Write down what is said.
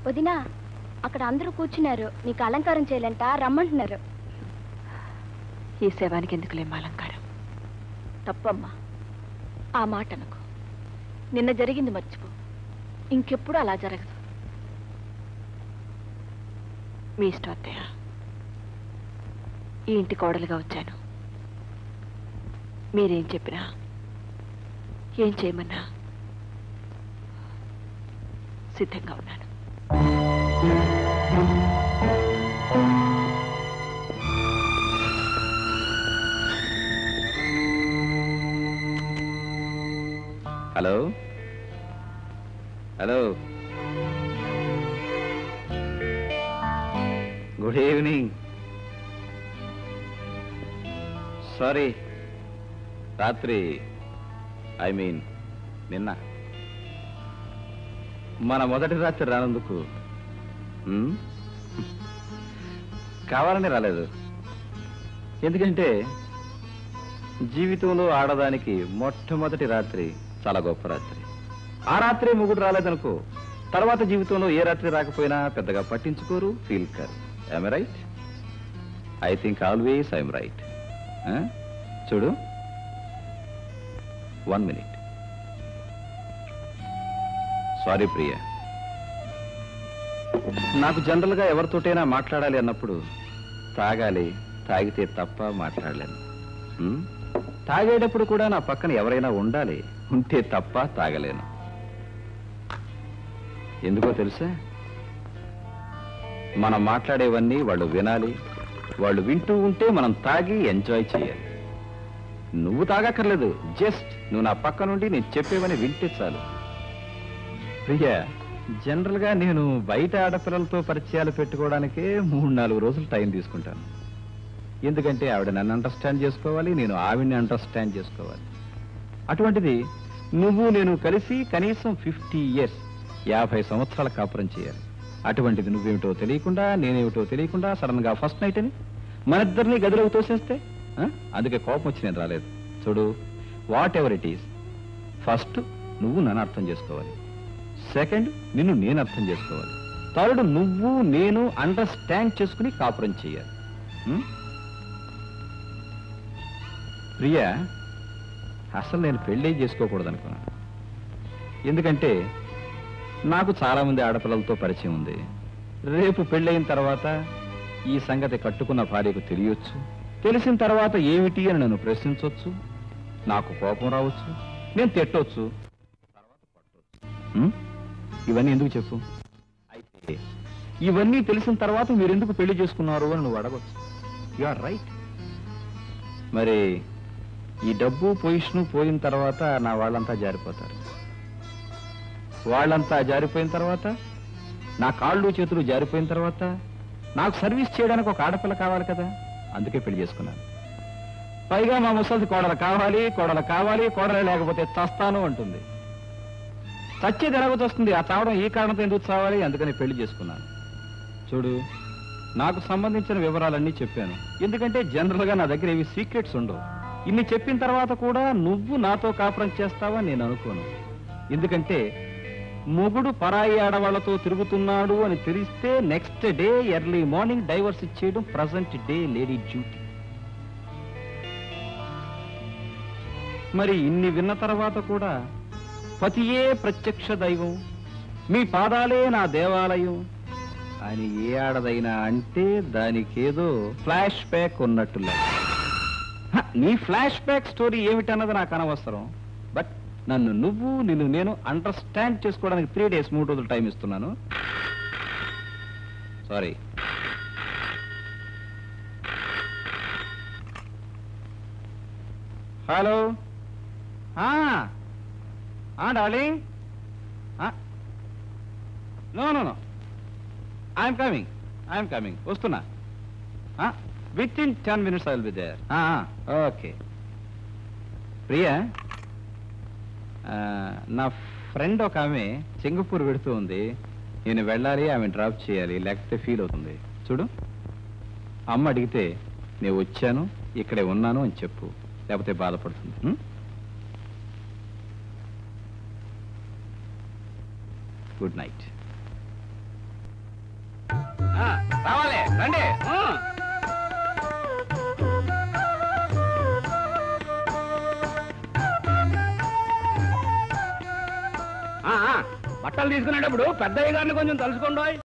వదినా అక్కడ అందరూ కూర్చున్నారు నీకు అలంకారం చేయాలంట రమ్మంటున్నారు ఈ శవానికి ఎందుకులేం అలంకారం తప్పమ్మా ఆ మాట అనకు నిన్న జరిగింది మర్చిపో ఇంకెప్పుడు అలా జరగదు మీ ఇష్టం అత్తయ్య ఈ ఇంటి కోడలుగా వచ్చాను మీరేం చెప్పినా ఏం చేయమన్నా సిద్ధంగా ఉన్నాను hello hello good evening sorry రాత్రి ఐ మీన్ నిన్న మన మొదటి రాత్రి రానందుకు మ్? కావాలని రాలేదు ఎందుకంటే జీవితంలో ఆడదానికి మొట్టమొదటి రాత్రి చాలా గొప్ప రాత్రి ఆ రాత్రి ముగ్గురు రాలేదనుకో తర్వాత జీవితంలో ఏ రాత్రి రాకపోయినా పెద్దగా పట్టించుకోరు ఫీల్ కారు I'm right I think always I'm right చూడు వన్ మినిట్ సారీ ప్రియ నాకు జనరల్గా ఎవరితోటైనా మాట్లాడాలి అన్నప్పుడు తాగాలి తాగితే తప్ప మాట్లాడలేను ఉమ్? తాగేటప్పుడు కూడా నా పక్కన ఎవరైనా ఉండాలి ఉంటే తప్ప తాగలేను ఎందుకో తెలుసా మనం మాట్లాడేవన్నీ వాళ్ళు వినాలి వాళ్ళు వింటూ ఉంటే మనం తాగి ఎంజాయ్ చేయాలి నువ్వు తాగక్కర్లేదు జస్ట్ నువ్వు నా పక్క నుండి నేను చెప్పేవని వింటే చాలు ప్రియా జనరల్ గా నేను బయట ఆడపిల్లలతో పరిచయాలు పెట్టుకోవడానికే మూడు నాలుగు రోజులు టైం తీసుకుంటాను ఎందుకంటే ఆవిడ నన్ను అండర్స్టాండ్ చేసుకోవాలి నేను ఆవిడని అండర్స్టాండ్ చేసుకోవాలి అటువంటిది నువ్వు నేను కలిసి కనీసం ఫిఫ్టీ ఇయర్స్ యాభై సంవత్సరాల కాపురం చేయాలి అటువంటిది నువ్వేమిటో తెలియకుండా నేనేమిటో తెలియకుండా సడన్ గా ఫస్ట్ నైట్ అని మన ఇద్దరిని గదిలోకి తోసేస్తే ఆ? అందుకే కోపం వచ్చి నేను రాలేదు చూడు whatever it is first నువ్వు నన్ను అర్థం చేసుకోవాలి సెకండ్ నిన్ను నేను అర్థం చేసుకోవాలి థర్డ్ నువ్వు నేను అండర్స్టాండ్ చేసుకుని కాపురం చేయాలి ఉం? ప్రియా అసలు నేను పెళ్ళే చేసుకోకూడదు అనుకున్నాను ఎందుకంటే నాకు చాలా మంది ఆడపిల్లలతో పరిచయం ఉంది రేపు పెళ్ళయిన తర్వాత ఈ సంగతి కట్టుకున్న భార్యకు తెలియొచ్చు తెలిసిన తర్వాత ఏమిటి అని నన్ను ప్రశ్నించవచ్చు నాకు కోపం రావచ్చు నేను తిట్టొచ్చు తర్వాత కొట్టొచ్చు ఉం? ఇవన్నీ ఎందుకు చెప్పు అయితే ఇవన్నీ తెలిసిన తర్వాత మీరు ఎందుకు పెళ్లి చేసుకున్నారు అని నువ్వు అడగచ్చు యు ఆర్ రైట్ మరి ఈ డబ్బు పొజిషన్ పోయిన తర్వాత నా వాళ్ళంతా జారిపోతారు వాళ్ళంతా జారిపోయిన తర్వాత నా కాళ్ళు చేతులు జారిపోయిన తర్వాత నాకు సర్వీస్ చేయడానికి ఒక ఆడపిల్ల కావాలి కదా అందుకే పెళ్లి చేసుకున్నాను పైగా మా ముసలిది కోడలు కావాలి కోడలు కావాలి కోడలు లేకపోతే చస్తాను అంటుంది చచ్చేది ఎలాగో వస్తుంది ఆ చావడం ఈ కారణంతో ఎందుకు చావాలి అందుకని పెళ్లి చేసుకున్నాను చూడు నాకు సంబంధించిన వివరాలన్నీ చెప్పాను ఎందుకంటే జనరల్ గా నా దగ్గర ఏవి సీక్రెట్స్ ఉండవు ఇన్ని చెప్పిన తర్వాత కూడా నువ్వు నాతో కాపురం చేస్తావా నేను అనుకోను ఎందుకంటే మొగుడు పరాయి ఆడవాళ్లతో తిరుగుతున్నాడు అని తెలిస్తే next day early morning divorce ఇచ్చేయడం ప్రజెంట్ డే లేడీ డ్యూటీ మరి ఇన్ని విన్న తర్వాత కూడా పతియే ప్రత్యక్ష దైవం మీ పాదాలే నా దేవాలయం అని ఏ ఆడదైనా అంటే దానికేదో ఫ్లాష్ బ్యాక్ ఉన్నట్టు లెక్క. హ, నీ ఫ్లాష్ బ్యాక్ స్టోరీ ఏమిటన్నది నాకు అనవసరం బట్ నన్ను నువ్వు నిన్ను నేను అండర్స్టాండ్ చేసుకోవడానికి త్రీ డేస్ మూడు రోజులు టైం ఇస్తున్నాను sorry hello darling no no no I'm coming I'm coming వస్తున్నా within ten minutes I will be there okay Priya ఆ, నా ఫ్రెండ్ ఒక ఆమె సింగపూర్ పెడుతూ ఉంది నేను వెళ్ళాలి ఆమె డ్రాప్ చేయాలి లేకపోతే ఫీల్ అవుతుంది చూడు అమ్మ అడిగితే నేను వచ్చాను ఇక్కడే ఉన్నాను అని చెప్పు లేకపోతే బాధపడుతుంది ఉం? గుడ్ నైట్ రావాలి రండి బట్టలు తీసుకునేటప్పుడు పెద్దయ్య గారిని కొంచెం తలుసుకోండి